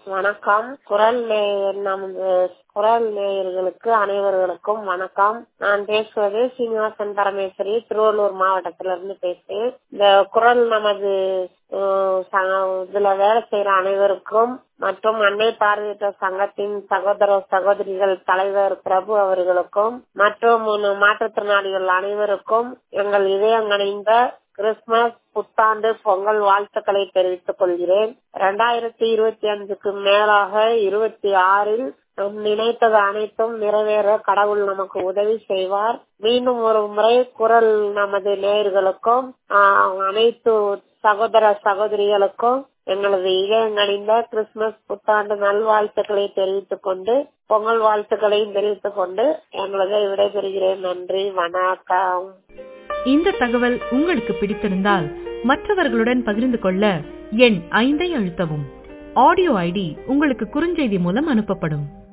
வணக்கம் குரல் நேயர் நமது குரல் நேயர்களுக்கு அனைவர்களுக்கும் வணக்கம் நான் பேசுவது சீனிவாசன் பரமேஸ்வரி திருவள்ளூர் மாவட்டத்திலிருந்து பேசுறேன் இந்த குரல் நமது அஹ், ச- இதுல வேலை செய்யற அனைவருக்கும் மற்றும் அன்னை பார்வையற்ற சங்கத்தின் சகோதர சகோதரிகள் தலைவர் பிரபு அவர்களுக்கும் மற்றும் மாற்றுத்திறனாளிகள் அனைவருக்கும் எங்கள் இதயங்கணிந்த கிறிஸ்துமஸ் புத்தாண்டு பொங்கல் வாழ்த்துக்களை தெரிவித்துக் கொள்கிறேன் இரண்டாயிரத்தி இருபத்தி அஞ்சுக்கு மேலாக இருபத்தி ஆறில் நாம் நினைத்தது அனைத்தும் நிறைவேற கடவுள் நமக்கு உதவி செய்வார் மீண்டும் ஒரு முறை குரல் நமது நேயர்களுக்கும் ஆஹ், அனைத்து சகோதர சகோதரிகளுக்கும் எங்களது இதயங்கணிந்த கிறிஸ்துமஸ் புத்தாண்டு நல்வாழ்த்துக்களை தெரிவித்துக் கொண்டு பொங்கல் வாழ்த்துக்களையும் தெரிவித்துக் கொண்டு எங்களது விடைபெறுகிறேன் நன்றி வணக்கம் இந்த தகவல் உங்களுக்கு பிடித்திருந்தால் மற்றவர்களுடன் பகிர்ந்து கொள்ள எண் ஐந்தை அழுத்தவும் ஆடியோ ஐடி உங்களுக்கு குறுஞ்செய்தி மூலம் அனுப்பப்படும்